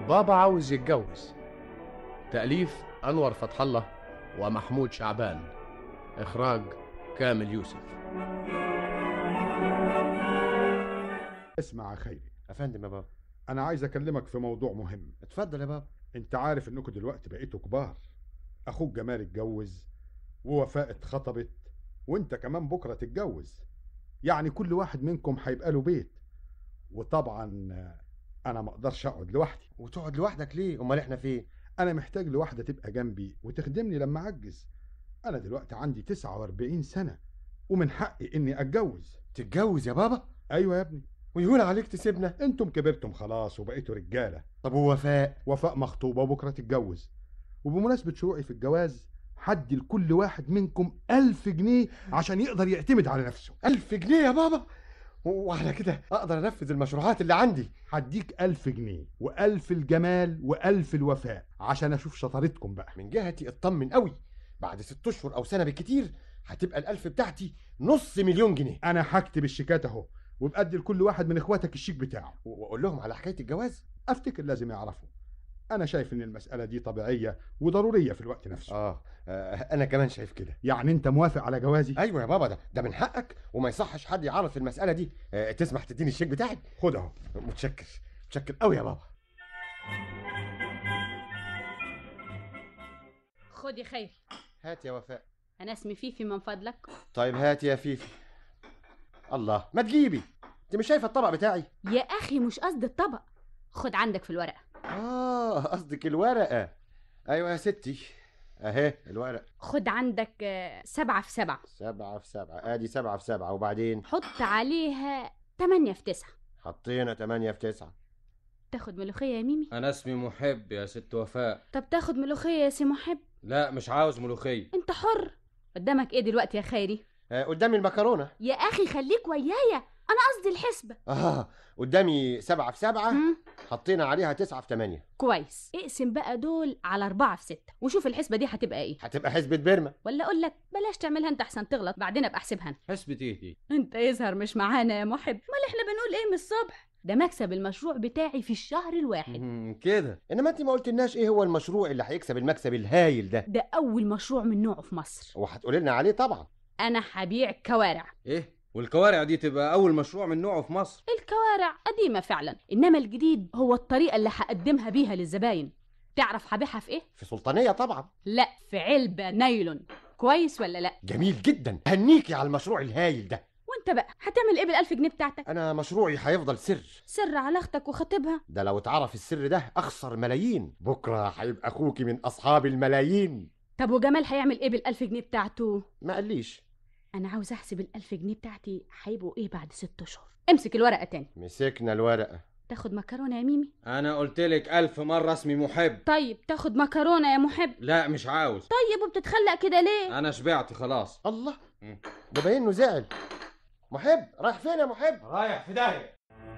بابا عاوز يتجوز تأليف أنور فتح الله ومحمود شعبان إخراج كامل يوسف اسمع يا خيري افندم يا بابا انا عايز اكلمك في موضوع مهم اتفضل يا بابا انت عارف انكم دلوقتي بقيتوا كبار اخوك جمال اتجوز ووفاء اتخطبت وانت كمان بكره تتجوز يعني كل واحد منكم هيبقى له بيت وطبعا آه، انا ما اقدرش اقعد لوحدي وتقعد لوحدك ليه امال احنا فين انا محتاج لواحده تبقى جنبي وتخدمني لما اعجز انا دلوقتي عندي 49 سنه ومن حقي اني اتجوز تتجوز يا بابا ايوه يا ابني ويهون عليك تسيبنا انتم كبرتم خلاص وبقيتوا رجاله طب ووفاء وفاء مخطوبه وبكره تتجوز وبمناسبه شروعي في الجواز حدي لكل واحد منكم ألف جنيه عشان يقدر يعتمد على نفسه ألف جنيه يا بابا وعلى كده اقدر انفذ المشروعات اللي عندي هديك ألف جنيه وألف الجمال وألف الوفاء عشان أشوف شطارتكم بقى من جهتي اطمن قوي بعد ست اشهر او سنه بالكتير هتبقى الالف بتاعتي نص مليون جنيه أنا هكتب الشيكات أهو وبأدي لكل واحد من إخواتك الشيك بتاعه واقول لهم على حكايه الجواز أفتكر لازم يعرفوا أنا شايف إن المسألة دي طبيعية وضرورية في الوقت نفسه آه, اه انا كمان شايف كده يعني أنت موافق على جوازي ايوه يا بابا ده ده من حقك وما يصحش حد يعرض في المساله دي آه تسمح تديني الشيك بتاعي خد أهو متشكر متشكر قوي يا بابا خد يا خيري هات يا وفاء انا اسمي فيفي من فضلك طيب هات يا فيفي الله ما تجيبي انت مش شايفه الطبق بتاعي يا اخي مش قصد الطبق خد عندك في الورقه اه قصدك الورقه ايوه يا ستي اهي الورق خد عندك آه، سبعة في سبعة سبعة في سبعة ادي سبعة في سبعة وبعدين حط عليها تمانية في تسعة حطينا تمانية في تسعة تاخد ملوخية يا ميمي انا اسمي محب يا ست وفاء طب تاخد ملوخية يا سي محب لا مش عاوز ملوخيه انت حر قدامك ايه دلوقتي يا خيري آه قدامي المكرونة يا اخي خليك ويايا انا قصدي الحسبة اه قدامي سبعة في سبعة هم؟ حطينا عليها تسعة في تمانية كويس اقسم بقى دول على أربعة في ستة وشوف الحسبة دي هتبقى ايه هتبقى حسبة برمة ولا اقول لك بلاش تعملها انت احسن تغلط بعدين ابقى احسبها أنا. حسبة ايه دي انت يظهر مش معانا يا محب امال احنا بنقول ايه من الصبح ده مكسب المشروع بتاعي في الشهر الواحد مم، كده انما انت ما قلتلناش ايه هو المشروع اللي هيكسب المكسب الهايل ده ده اول مشروع من نوعه في مصر وهتقولي لنا عليه طبعا انا هبيع كوارع ايه والكوارع دي تبقى اول مشروع من نوعه في مصر الكوارع قديمة فعلا انما الجديد هو الطريقة اللي هقدمها بيها للزباين تعرف هبيعها في ايه في سلطانية طبعا لا في علبة نايلون كويس ولا لا جميل جدا هنيكي على المشروع الهايل ده وانت بقى هتعمل ايه بالالف جنيه بتاعتك انا مشروعي هيفضل سر سر على اختك وخطيبها ده لو اتعرف السر ده اخسر ملايين بكره هيبقى اخوكي من اصحاب الملايين طب وجمال هيعمل ايه بالالف جنيه بتاعته ما قاليش انا عاوز احسب الالف جنيه بتاعتي هيبقوا ايه بعد ست اشهر امسك الورقة تاني مسكنا الورقه تاخد مكرونة يا ميمي انا قلت لك الف مرة اسمي محب طيب تاخد مكرونة يا محب لا مش عاوز طيب وبتتخلق كده ليه انا شبعت خلاص الله مم. ده باين انه زعل محب رايح فين يا محب رايح في داهية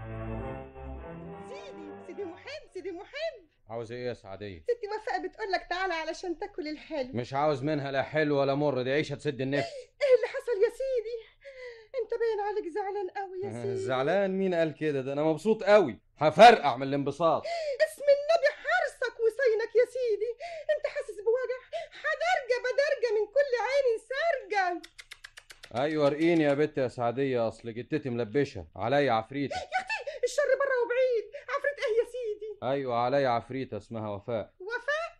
سيدي سيدي محب سيدي محب عاوز ايه يا سعدية ستي وفاء بتقول لك تعالى علشان تاكل الحلو مش عاوز منها لا حلو ولا مر دي عيشة تسد النفس ايه اللي حصل يا سيدي انت باين عليك زعلان قوي يا سيدي زعلان مين قال كده ده انا مبسوط قوي هفرقع من الانبساط اسم النبي حرصك وصينك يا سيدي انت حاسس بوجع حدرجه بدرجه من كل عين سارجه ايوه ارقيني يا بت يا سعدية اصل جتتي ملبشة عليا عفريتة يا اختي الشر بره وبعيد عفريت ايه يا سيدي ايوه عليا عفريتة اسمها وفاء وفاء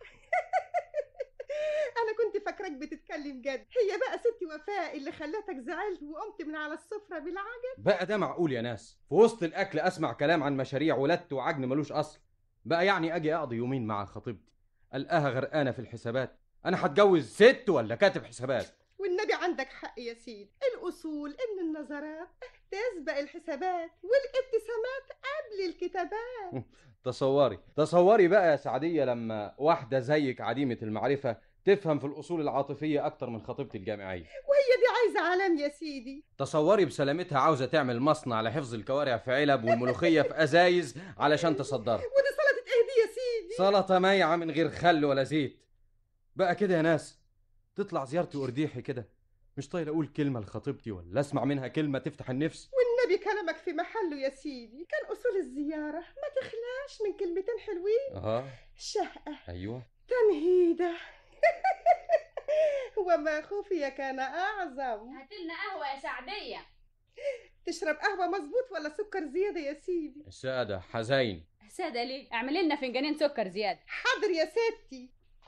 انا كنت فاكراك بتتكلم جد هي بقى ستي وفاء اللي خلتك زعلت وقمت من على السفره بالعجل بقى ده معقول يا ناس في وسط الاكل اسمع كلام عن مشاريع ولدت وعجن ملوش اصل بقى يعني اجي اقضي يومين مع خطيبتي القاها غرقانه في الحسابات انا هتجوز ست ولا كاتب حسابات والنبي عندك حق يا سيدي الأصول إن النظرات تسبق الحسابات والابتسامات قبل الكتابات تصوري تصوري بقى يا سعديه لما واحده زيك عديمه المعرفه تفهم في الاصول العاطفيه اكتر من خطيبتي الجامعيه وهي دي عايزة علام يا سيدي تصوري بسلامتها عاوزه تعمل مصنع لحفظ الكوارع في علب والملوخيه في ازايز علشان تصدرها ودي سلطة إيه دي يا سيدي سلطه مايعه من غير خل ولا زيت بقى كده يا ناس تطلع زيارتي ارديحي كده مش طايل اقول كلمه لخطيبتي ولا اسمع منها كلمه تفتح النفس والنبي والنبي كلامك في محله يا سيدي كان أصول الزيارة ما تخلاش من كلمتين حلوين اه شهقة ايوه تمهيدة وما خفي كان أعظم هاتلنا قهوة يا سعدية تشرب قهوة مظبوط ولا سكر زيادة يا سيدي السادة حزين سادة ليه اعمل لنا فنجانين سكر زيادة حاضر يا ستي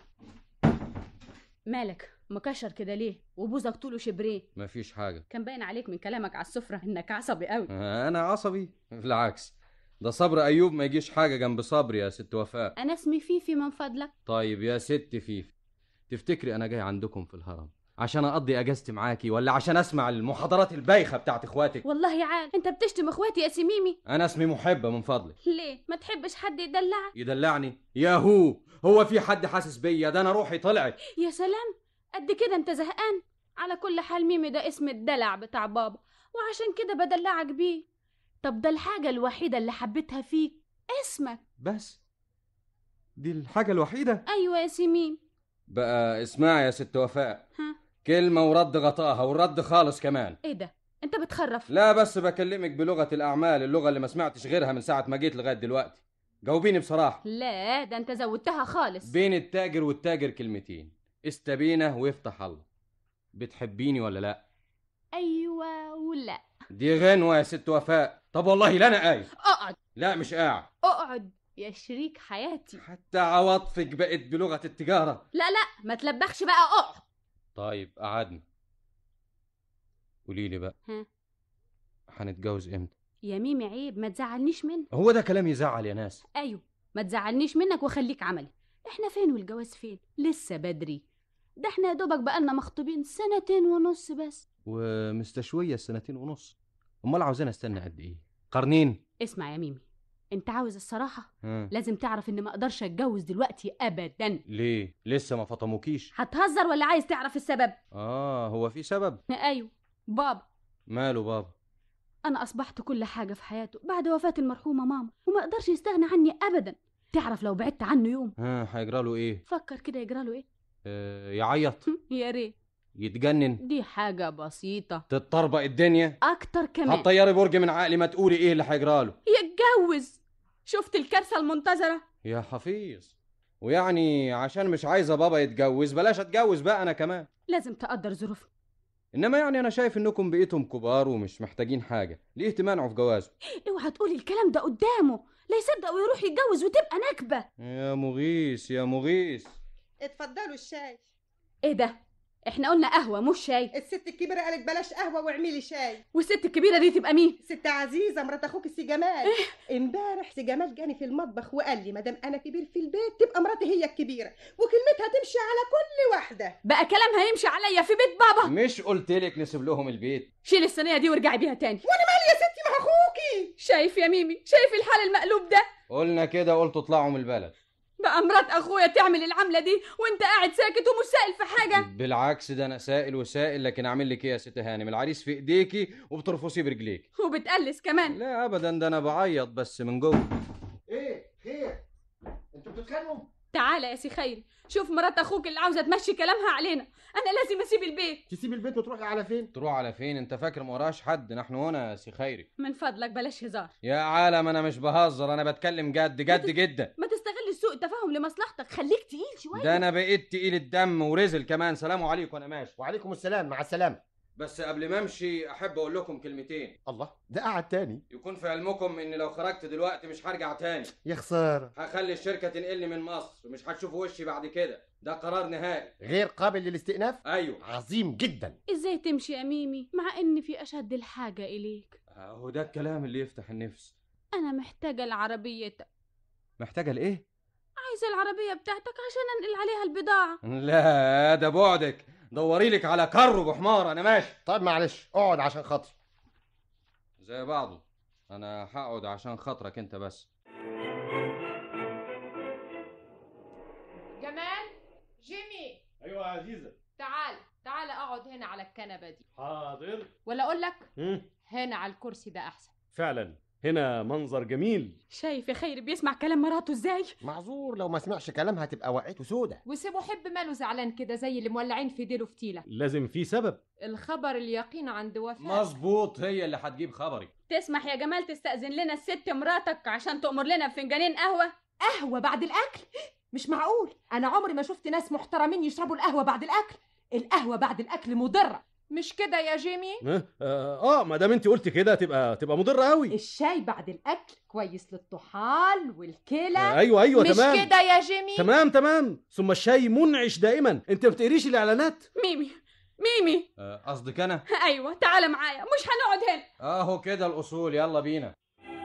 مالك مكشر كده ليه وبوزك طوله شبريه مفيش حاجة كان باين عليك من كلامك على السفرة انك عصبي قوي انا عصبي بالعكس ده صبر ايوب ما يجيش حاجة جنب صبري يا ست وفاء انا اسمي فيفي من فضلك طيب يا ست فيفي تفتكري انا جاي عندكم في الهرم عشان اقضي اجازتي معاكي ولا عشان اسمع المحاضرات البايخة بتاعت اخواتك والله عال انت بتشتم اخواتي يا سميمي انا اسمي محبة من فضلك ليه ما تحبش حد يدلعك يدلعني يا هو هو في حد حاسس بيا ده انا روحي طلعت يا سلام قد كده انت زهقان على كل حال ميمي ده اسم الدلع بتاع بابا وعشان كده بدلعك بيه طب ده الحاجة الوحيدة اللي حبيتها فيك اسمك بس دي الحاجة الوحيدة ايوه يا سميم بقى اسمعي يا ست وفاء ها كلمة ورد غطاها والرد خالص كمان ايه ده انت بتخرف لا بس بكلمك بلغة الأعمال اللغة اللي ما سمعتش غيرها من ساعة ما جيت لغاية دلوقتي جاوبيني بصراحة لا ده انت زودتها خالص بين التاجر والتاجر كلمتين استبينة وافتح الله بتحبيني ولا لا ايوه ولا دي غنوة يا ست وفاء طب والله لا أنا قايل اقعد لا مش قاعد اقعد يا شريك حياتي حتى عواطفك بقت بلغة التجارة لا لا ما تلبخش بقى اقعد طيب قعدنا قولي لي بقى ها هنتجوز امتى يا ميمي عيب ما تزعلنيش منك هو ده كلام يزعل يا ناس ايوه ما تزعلنيش منك وخليك عملي احنا فين والجواز فين لسه بدري ده احنا يا دوبك بقالنا مخطوبين سنتين ونص بس ومستشوية السنتين ونص امال عاوزين استنى قد ايه قرنين اسمع يا ميمي انت عاوز الصراحة ها. لازم تعرف ان ما اقدرش اتجوز دلوقتي ابدا ليه لسه ما فطموكيش هتهزر ولا عايز تعرف السبب اه هو في سبب ايوه بابا ماله بابا انا اصبحت كل حاجة في حياته بعد وفاة المرحومة ماما وما اقدرش يستغنى عني ابدا تعرف لو بعدت عنه يوم ها هيجرى له ايه فكر كده يجرى له ايه آه يعيط يا ريت يتجنن دي حاجة بسيطة تتطربق الدنيا اكتر كمان هتطيري برج من عقلي ما تقولي ايه اللي هيجرى له يتجوز شفت الكارثة المنتظرة يا حفيظ ويعني عشان مش عايزه بابا يتجوز بلاش اتجوز بقى انا كمان لازم تقدر ظروفنا انما يعني انا شايف انكم بقيتم كبار ومش محتاجين حاجه ليه تمانعوا في جوازه اوعى تقولي الكلام ده قدامه لا يصدق ويروح يتجوز وتبقى نكبة يا مغيث يا مغيث اتفضلوا الشاي ايه ده احنا قلنا قهوة مش شاي الست الكبيرة قالت بلاش قهوة واعملي شاي والست الكبيرة دي تبقى مين ست عزيزة مرات اخوك سي جمال امبارح سي جمال جاني في المطبخ وقال لي مادام انا كبير في البيت تبقى مراتي هي الكبيرة وكلمتها تمشي على كل واحدة بقى كلامها يمشي عليا في بيت بابا مش قلت لك نسيب لهم البيت شيل الصينية دي وارجعي بيها تاني وانا مالي يا ستي مع اخوكي شايف يا ميمي شايف الحال المقلوب ده قلنا كده قلت اطلعوا من البلد بقى مرات اخويا تعمل العملة دي وانت قاعد ساكت ومش سائل في حاجة بالعكس ده انا سائل وسائل لكن اعمل لك ايه يا ست هانم العريس في ايديكي وبترفصيه برجليك وبتقلس كمان لا ابدا ده انا بعيط بس من جوه ايه خير انتوا بتتخانقوا تعالى يا سي خيري شوف مرات اخوك اللي عاوزة تمشي كلامها علينا انا لازم اسيب البيت تسيب البيت وتروحي على فين تروح على فين انت فاكر ما وراش حد نحن هنا يا سي خيري من فضلك بلاش هزار يا عالم انا مش بهزر انا بتكلم جد جد جدا ما تستغل سوء التفاهم لمصلحتك خليك تقيل شوية ده انا بقيت تقيل الدم ورزل كمان سلام عليكم انا ماشي وعليكم السلام مع السلامه بس قبل ما امشي احب اقول لكم كلمتين الله ده قعد تاني يكون في علمكم ان لو خرجت دلوقتي مش هرجع تاني يا خساره هخلي الشركه تنقلني من مصر ومش هتشوفوا وشي بعد كده ده قرار نهائي غير قابل للاستئناف ايوه عظيم جدا ازاي تمشي يا ميمي مع ان في اشد الحاجة اليك اهو ده الكلام اللي يفتح النفس انا محتاجة لعربيتك محتاجه لايه عايزة العربية بتاعتك عشان انقل عليها البضاعة لا ده بعدك دوري لك على كرو بحمار انا ماشي طيب معلش اقعد عشان خاطري زي بعضه انا هقعد عشان خاطرك انت بس جمال جيمي ايوه يا عزيزه تعال تعال اقعد هنا على الكنبه دي حاضر ولا اقول لك مم. هنا على الكرسي ده احسن فعلا هنا منظر جميل شايف يا خير بيسمع كلام مراته ازاي معذور لو ما سمعش كلامها تبقى وقعته سودة وسيبه حب ماله زعلان كده زي اللي مولعين في ديله فتيله لازم في سبب الخبر اليقين عند وفاء مظبوط هي اللي هتجيب خبري تسمح يا جمال تستأذن لنا الست مراتك عشان تأمر لنا بفنجانين قهوة قهوة بعد الأكل مش معقول أنا عمري ما شفت ناس محترمين يشربوا القهوة بعد الأكل القهوة بعد الأكل مضرة مش كده يا جيمي؟ اه, آه, آه ما دام انت قلت كده تبقى تبقى مضره قوي الشاي بعد الأكل كويس للطحال والكلى آه ايوه ايوه مش تمام كده يا جيمي؟ تمام تمام ثم الشاي منعش دائما انت ما بتقريش الاعلانات ميمي ميمي آه، قصدك انا ايوه تعالى معايا مش هنقعد هنا اهو كده الاصول يلا بينا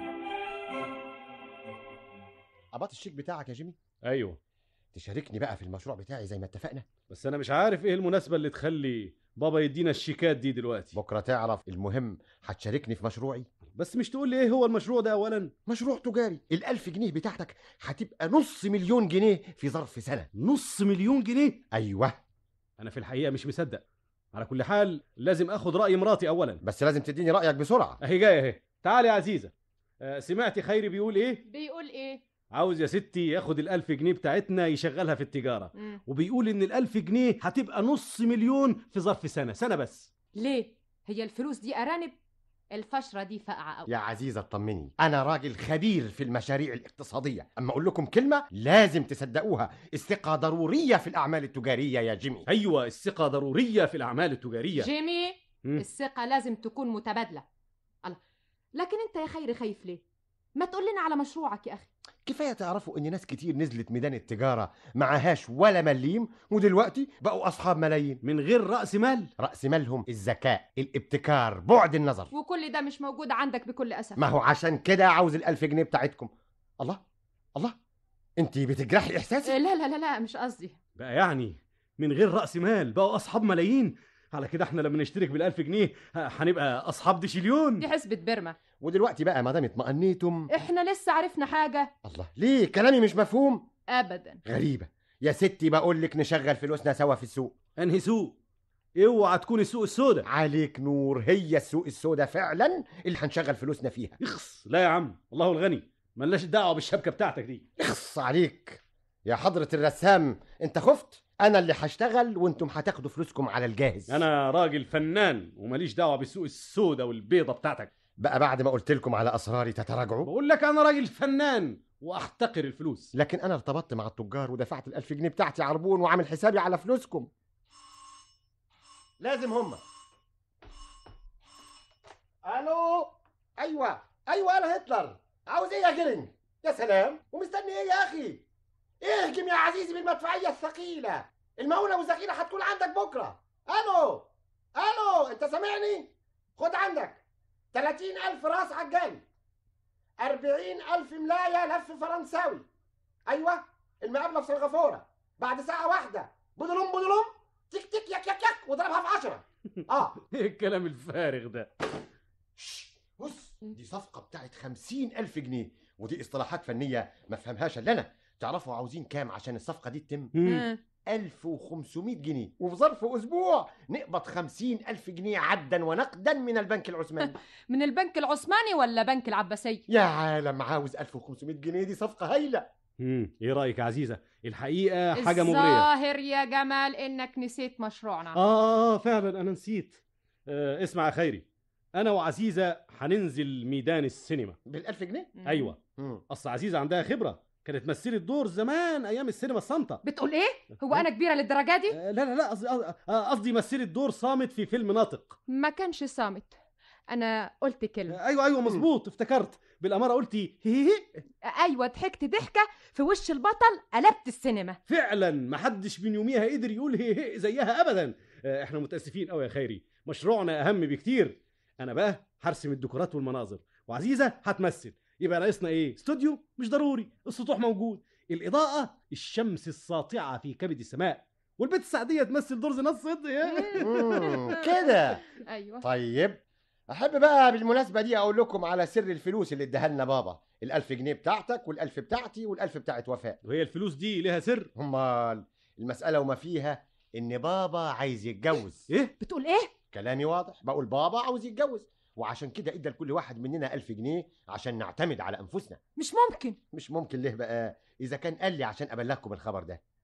قبضت الشيك بتاعك يا جيمي ايوه تشاركني بقى في المشروع بتاعي زي ما اتفقنا بس انا مش عارف ايه المناسبه اللي تخلي بابا يدينا الشيكات دي دلوقتي بكره تعرف المهم هتشاركني في مشروعي بس مش تقول لي ايه هو المشروع ده اولا مشروع تجاري الألف جنيه بتاعتك هتبقى نص مليون جنيه في ظرف سنة نص مليون جنيه أيوه انا في الحقيقه مش مصدق على كل حال لازم اخد راي مراتي اولا بس لازم تديني رأيك بسرعة اهي جايه اهي تعالي يا عزيزه آه، سمعتي خيري بيقول ايه بيقول إيه؟ عاوز يا ستي ياخد الألف جنيه بتاعتنا يشغلها في التجارة مم. وبيقول إن الألف جنيه هتبقى نص مليون في ظرف سنة سنة بس ليه؟ هي الفلوس دي أرانب؟ الفشرة دي فقعة أوي يا عزيزة اطمني أنا راجل خبير في المشاريع الاقتصادية أما أقول لكم كلمة لازم تصدقوها الثقة ضرورية في الأعمال التجارية يا جيمي أيوة الثقة ضرورية في الأعمال التجارية جيمي مم. الثقة لازم تكون متبادلة الله لكن أنت يا خيري خايف ليه؟ ما تقول لنا على مشروعك يا أخي كفاية تعرفوا إن ناس كتير نزلت ميدان التجارة معهاش ولا مليم ودلوقتي بقوا أصحاب ملايين من غير رأس مال رأس مالهم الذكاء الابتكار بعد النظر وكل ده مش موجود عندك بكل أسف ما هو عشان كده عاوز الألف جنيه بتاعتكم الله الله انت بتجرحي احساسي إيه، لا لا لا لا مش قصدي بقى يعني من غير رأس مال بقوا أصحاب ملايين على كده احنا لما نشترك بالألف جنيه ه- هنبقى أصحاب ديشليون دي حسبة برمة ودلوقتي بقى ما دام اطمأنيتم احنا لسه عرفنا حاجة الله ليه كلامي مش مفهوم أبدا غريبة يا ستي بقول لك نشغل فلوسنا سوا في السوق أنهي سوق اوعى تكون السوق السوداء عليك نور هي السوق السوداء فعلا اللي هنشغل فلوسنا فيها اخص لا يا عم الله الغني ملناش دعوة بالشبكة بتاعتك دي اخص عليك يا حضرة الرسام انت خفت انا اللي هشتغل وانتم هتاخدوا فلوسكم على الجاهز أنا راجل فنان وماليش دعوة بالسوق السوداء والبيضة بتاعتك بقى بعد ما قلت لكم على اسراري تتراجعوا بقول لك أنا راجل فنان وأحتقر الفلوس لكن انا ارتبطت مع التجار ودفعت الالف جنيه بتاعتي عربون وعامل حسابي على فلوسكم لازم هما الو ايوه ايوه انا هتلر عاوز ايه يا جرين يا سلام ومستني ايه يا اخي اهجم يا عزيزي بالمدفعيه الثقيله المؤونه والذخيره هتكون عندك بكره الو الو انت سامعني خد عندك 30000 راس عجالي أربعين ألف ملاية لف فرنساوي أيوة المقابلة في سنغافورة بعد ساعة واحدة بدلوم بدلوم تك تك يك يك يك واضربها في عشرة آه ايه الكلام الفارغ ده شش، بص دي صفقة بتاعت خمسين ألف جنيه ودي اصطلاحات فنية ما فهمهاش إلا أنا تعرفوا عاوزين كام عشان الصفقة دي تتم مم. 1500 جنيه وفي ظرف أسبوع نقبض خمسين ألف جنيه عدا ونقدا من البنك العثماني من البنك العثماني ولا بنك العباسية يا عالم عاوز 1500 جنيه دي صفقة هايلة مم. ايه رايك يا عزيزه الحقيقه حاجه مغريه الظاهر يا جمال انك نسيت مشروعنا اه فعلا انا نسيت آه اسمع يا خيري انا وعزيزه هننزل ميدان السينما بالألف جنيه مم. ايوه مم. اصل عزيزه عندها خبره كانت مثلت دور زمان ايام السينما الصامته بتقول ايه هو انا كبيره للدرجه دي آه لا لا لا قصدي آه، قصدي مثلت دور صامت في فيلم ناطق ما كانش صامت انا قلت كلمه آه ايوه ايوه مظبوط افتكرت بالاماره قلتي هي هي ايوه ضحكت ضحكه في وش البطل قلبت السينما فعلا ما حدش من يوميها قدر يقول هي هي زيها ابدا آه، احنا متاسفين قوي يا خيري مشروعنا اهم بكتير انا بقى هرسم الديكورات والمناظر وعزيزه هتمثل يبقى ناقصنا ايه استوديو مش ضروري السطوح موجود الاضاءه الشمس الساطعه في كبد السماء والبنت السعديه تمثل دور زينات صدق مم، كده ايوه طيب احب بقى بالمناسبه دي اقول لكم على سر الفلوس اللي اداها لنا بابا الألف جنيه بتاعتك والألف بتاعتي والألف بتاعت وفاء وهي الفلوس دي لها سر امال المساله وما فيها ان بابا عايز يتجوز ايه بتقول ايه كلامي واضح بقول بابا عاوز يتجوز وعشان كده ادى لكل واحد مننا ألف جنيه عشان نعتمد على انفسنا مش ممكن مش ممكن ليه بقى اذا كان قال لي عشان ابلغكم الخبر ده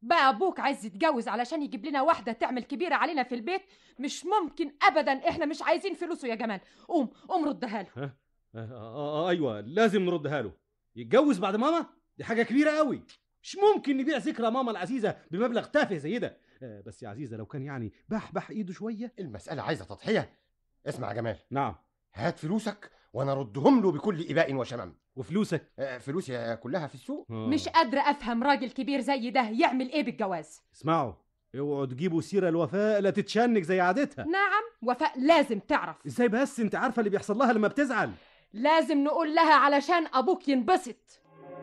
بقى ابوك عايز يتجوز علشان يجيب لنا واحده تعمل كبيره علينا في البيت مش ممكن ابدا احنا مش عايزين فلوسه يا جمال قوم قوم ردها له آه, آه, آه ايوه لازم نردها له يتجوز بعد ماما دي حاجه كبيره قوي مش ممكن نبيع ذكرى ماما العزيزه بمبلغ تافه زي ده آه بس يا عزيزه لو كان يعني بحبح ايده شويه المسألة عايزة تضحية اسمع يا جمال نعم هات فلوسك وانا ردهم له بكل اباء وشمم وفلوسك آه، فلوسي كلها في السوق آه. مش قادره افهم راجل كبير زي ده يعمل ايه بالجواز اسمعوا اوعوا تجيبوا سيره الوفاء لا تتشنج زي عادتها نعم وفاء لازم تعرف ازاي بس انت عارفه اللي بيحصل لها لما بتزعل لازم نقول لها علشان ابوك ينبسط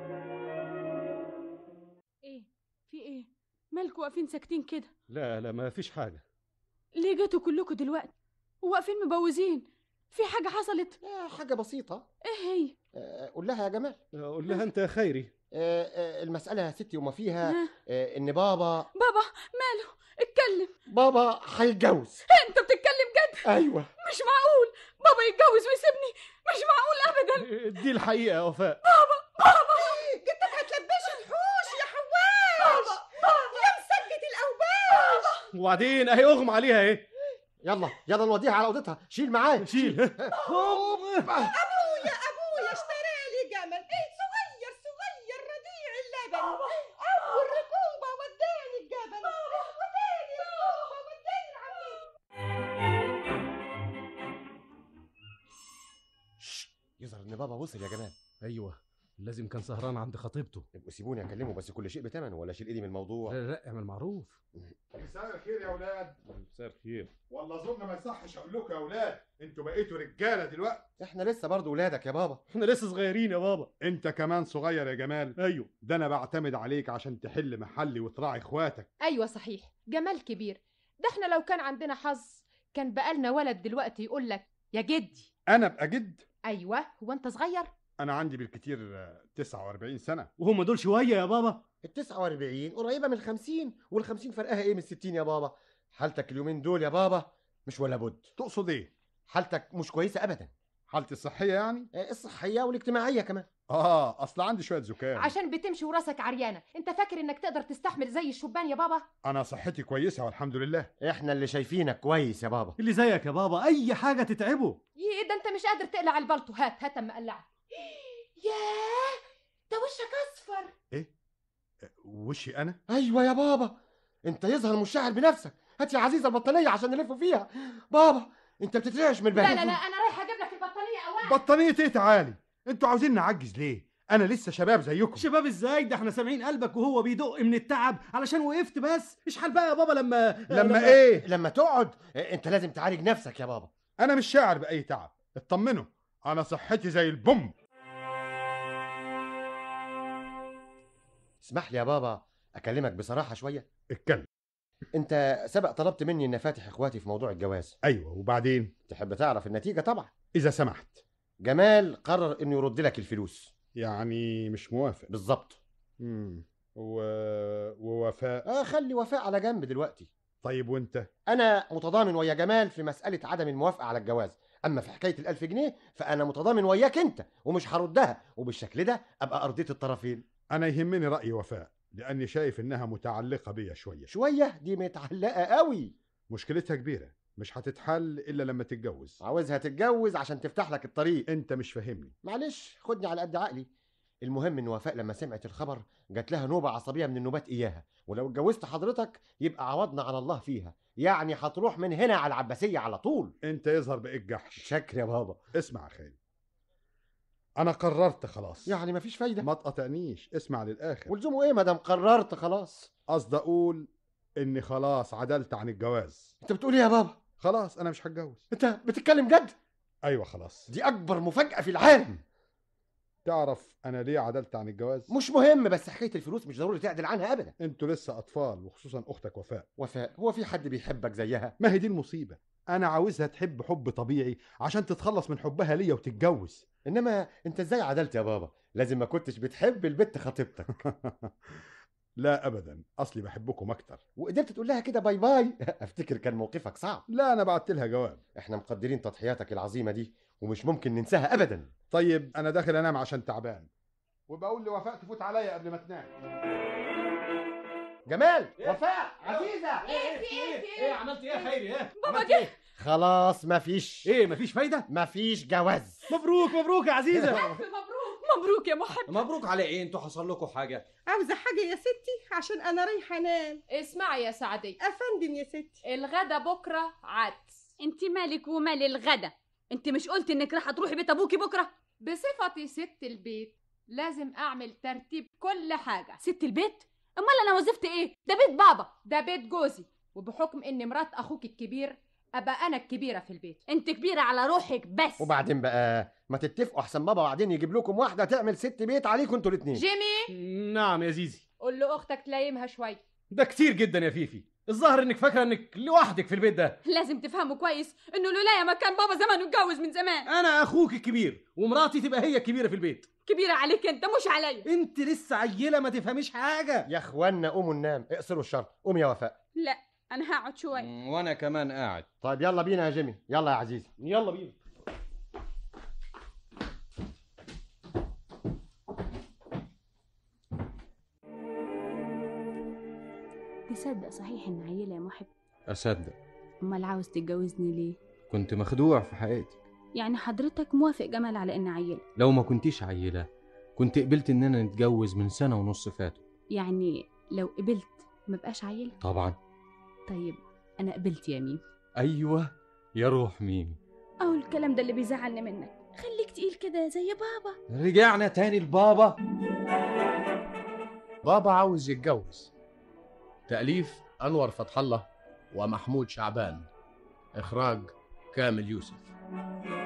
ايه في ايه مالكوا واقفين ساكتين كده لا لا ما فيش حاجه ليه جاتوا كلكوا دلوقتي وواقفين مبوزين في حاجه حصلت آه، حاجة بسيطة ايه هي آه، قول لها يا جمال قول لها انت يا خيري آه، آه، المسألة يا ستي وما فيها ها؟ آه، ان بابا بابا ماله اتكلم بابا هيتجوز انت بتتكلم جد ايوه مش معقول بابا يتجوز ويسيبني مش معقول ابدا دي الحقيقه يا وفاء جدك هتلبش الحوش يا حواش يا مسجة الأوباش وبعدين اهي اغمى عليها ايه يلا يلا نوديها على اوضتها شيل معايا شيل أبويا أبويا اشترى لي جمل صغير صغير رضيع اللبن أول ركوبة وداني الجبل وداني ركوبة وداني العميد شش، يظهر ان بابا وصل يا جمال ايوه لازم كان سهران عند خطيبته يبقوا سيبوني اكلمه بس كل شيء بثمن ولا شيل ايدي من الموضوع لا لا اعمل معروف مساء الخير يا اولاد مساء الخير والله اظن ما يصحش اقول لكم يا اولاد انتوا بقيتوا رجاله دلوقتي احنا لسه برضه ولادك يا بابا احنا لسه صغيرين يا بابا انت كمان صغير يا جمال ايوه ده انا بعتمد عليك عشان تحل محلي وتراعي اخواتك ايوه صحيح جمال كبير ده احنا لو كان عندنا حظ كان بقالنا ولد دلوقتي يقول لك يا جدي انا ابقى جد ايوه هو انت صغير انا عندي بالكتير آه، 49 سنه وهم دول شويه يا بابا ال 49 قريبه من ال 50 وال 50 فرقها ايه من ال 60 يا بابا حالتك اليومين دول يا بابا مش ولا بد تقصد ايه حالتك مش كويسه ابدا حالتي الصحيه يعني آه، الصحيه والاجتماعيه كمان اه اصل عندي شويه زكام عشان بتمشي وراسك عريانه انت فاكر انك تقدر تستحمل زي الشبان يا بابا انا صحتي كويسه والحمد لله احنا اللي شايفينك كويس يا بابا اللي زيك يا بابا اي حاجه تتعبه يي ده انت مش قادر تقلع البلطو هات هات اما اقلعك ياه ده وشك اصفر وشي انا ايوه يا بابا انت يظهر مش شاعر بنفسك هات يا عزيزه البطانيه عشان نلف فيها بابا انت بتترعش من لا البهدله لا لا انا رايحه اجيب لك البطانيه اولا بطانيه ايه تعالي انتوا عاوزين نعجز ليه انا لسه شباب زيكم شباب ازاي ده احنا سامعين قلبك وهو بيدق من التعب علشان وقفت بس اشحال بقى يا بابا لما لما ايه لما تقعد آه، انت لازم تعالج نفسك يا بابا انا مش شاعر باي تعب اطمنوا انا صحتي زي البوم اسمح لي يا بابا اكلمك بصراحه شويه اتكلم انت سبق طلبت مني ان فاتح اخواتي في موضوع الجواز ايوه وبعدين تحب تعرف النتيجه طبعا اذا سمحت جمال قرر انه يرد لك الفلوس يعني مش موافق بالظبط امم و... ووفاء آه خلي وفاء على جنب دلوقتي طيب وانت انا متضامن ويا جمال في مساله عدم الموافقه على الجواز اما في حكايه الألف جنيه فانا متضامن وياك انت ومش هردها وبالشكل ده ابقى ارضيت الطرفين انا يهمني راي وفاء لاني شايف انها متعلقه بيا شويه شويه دي متعلقه قوي مشكلتها كبيره مش هتتحل الا لما تتجوز عاوزها تتجوز عشان تفتح لك الطريق انت مش فاهمني معلش خدني على قد عقلي المهم ان وفاء لما سمعت الخبر جات لها نوبه عصبيه من النوبات اياها ولو اتجوزت حضرتك يبقى عوضنا على الله فيها يعني هتروح من هنا على العباسيه على طول انت يظهر بقيت جحش شكر يا بابا اسمع يا خالد انا قررت خلاص يعني مفيش فايده ما تقاطعنيش اسمع للاخر ولزومه ايه ما دام قررت خلاص قصدي اقول اني خلاص عدلت عن الجواز انت بتقول ايه يا بابا خلاص انا مش هتجوز انت بتتكلم جد ايوه خلاص دي اكبر مفاجاه في العالم تعرف انا ليه عدلت عن الجواز مش مهم بس حكايه الفلوس مش ضروري تعدل عنها ابدا انتوا لسه اطفال وخصوصا اختك وفاء وفاء هو في حد بيحبك زيها ما هي دي المصيبه انا عاوزها تحب حب طبيعي عشان تتخلص من حبها ليا وتتجوز انما انت ازاي عدلت يا بابا لازم ما كنتش بتحب البت خطيبتك لا ابدا اصلي بحبكم اكتر وقدرت تقول لها كده باي باي افتكر كان موقفك صعب لا انا بعت لها جواب احنا مقدرين تضحياتك العظيمه دي ومش ممكن ننساها ابدا طيب انا داخل انام عشان تعبان وبقول لوفاء تفوت عليا قبل ما تنام جمال وفاء عزيزه ايه في ايه في ايه عملت ايه يا خيري ايه بابا عملت جه. إيه؟ خلاص مفيش ايه مفيش فايده مفيش جواز مبروك مبروك يا عزيزه الف مبروك مبروك يا محب مبروك على ايه انتوا حصل لكم حاجه عاوزه حاجه يا ستي عشان انا رايحه انام اسمعي يا سعدية افندم يا ستي الغدا بكرة عدس انت مالك ومال الغدا انت مش قلت انك راح تروحي بيت ابوكي بكره بصفتي ست البيت لازم اعمل ترتيب كل حاجة ست البيت امال انا وظيفتي ايه ده بيت بابا ده بيت جوزي وبحكم ان مرات اخوك الكبير ابقى انا الكبيرة في البيت انت كبيره على روحك بس وبعدين بقى ما تتفقوا احسن بابا بعدين يجيب لكم واحده تعمل ست بيت عليكم انتوا الاثنين جيمي نعم يا زيزي قول لاختك تلايمها شوية ده كتير جدا يا فيفي الظاهر انك فاكره انك لوحدك في البيت ده لازم تفهموا كويس انه لولايا ما كان بابا زمانه اتجوز من زمان انا اخوك الكبير ومراتي تبقى هي الكبيره في البيت كبيره عليك انت مش عليا انت لسه عيله ما تفهميش حاجه يا اخوانا قوموا ننام اقصروا الشر قوم يا وفاء لا انا هقعد شويه مم، وانا كمان قاعد طيب يلا بينا يا جيمي يلا يا عزيزي يلا بينا تصدق صحيح ان عيله يا محب اصدق امال عاوز تتجوزني ليه كنت مخدوع في حقيقتي يعني حضرتك موافق جمال على ان عيله لو ما كنتيش عيله كنت قبلت اننا نتجوز من سنه ونص فاتوا يعني لو قبلت ما بقاش عيله طبعا طيب انا قبلت يا ميم ايوه يا روح ميمي اهو الكلام ده اللي بيزعلني منك خليك تقيل كده زي بابا رجعنا تاني لبابا بابا عاوز يتجوز تأليف أنور فتح الله ومحمود شعبان إخراج كامل يوسف